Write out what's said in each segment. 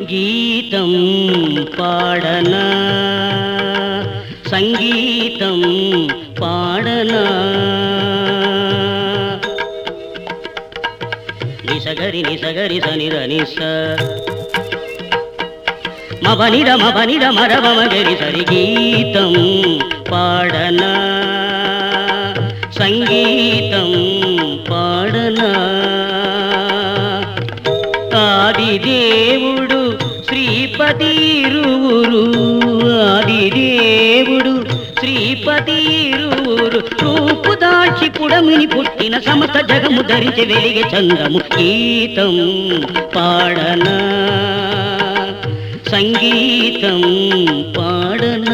గీతం పాడనా సంగీతం పాడనా నిసగరి నిసగరి సనిర నిస మబనిర మబనిర మరవ మగరి సరి గీతం పాడనా సంగీతం పాడనా ఆదిదేవుడు శ్రీపతిరువురు ఆదిదేవుడు శ్రీపతిరువురు రూపు దాల్చి పుడమిని పుట్టిన సమత జగము ధరించి వెలిగే చందము గీతం పాడనా సంగీతం పాడనా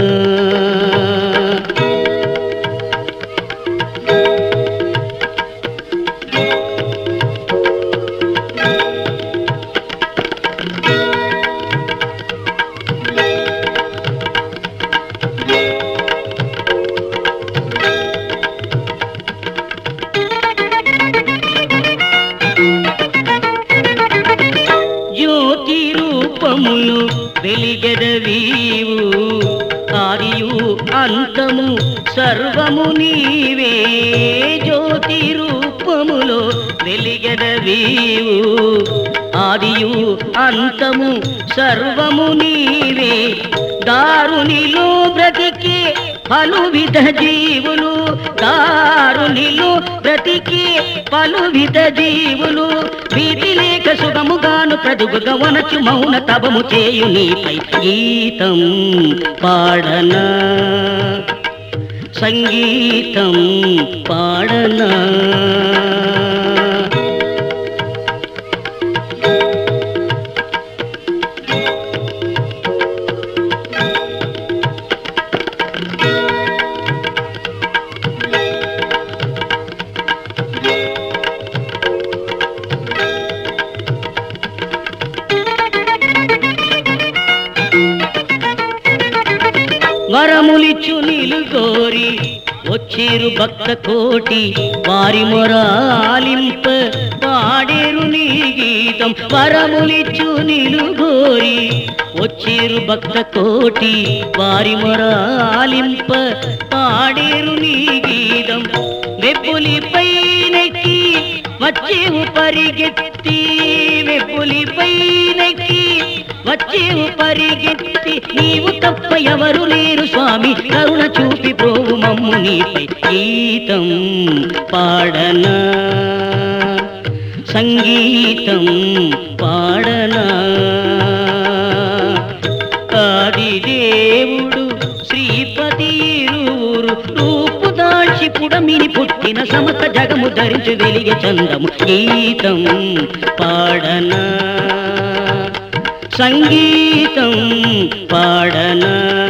జ్యోతి రూపములు వెలిగెదవీవు ఆదియు అంతము సర్వము నీవే జ్యోతి రూపములో వెలిగెదవీవు ఆదియు అంతము సర్వము నీవే దారునిలో బ్రతికే పలు విధ జీవులు దారునిలో బ్రతికే పలు విధ జీవులు వీటి లేక సుగముగాను ప్రదుగుగా వనచు మౌన తపము చేయు నీపై గీతం పాడనా సంగీతం పాడనా వరములిచ్చు నీలు కోరి వచ్చేరు భక్త కోటి వారి మొరాలింప పాడేరు నీ గీతం వరములిచ్చు నీలు కోరి వచ్చేరు భక్త కోటి వారి మొరాలింప పాడేరు నీ గీతం వెప్పులిపై నెక్కి వచ్చేవు పరిగెత్తి వెప్పులిపై నెక్కి వచ్చేవు పరిగెత్తి నీవు తప్ప ఎవరు లేరు స్వామి కరుణ చూపి పోవు మమ్ము నీపై గీతం పాడనా సంగీతం పాడనా ఆదిదేవుడు శ్రీపతి ఇరువురు రూపు దాల్చి పుడమిని పుట్టిన సమత జగము ధరించి వెలిగే చందము గీతం పాడనా సంగీతం పాడనా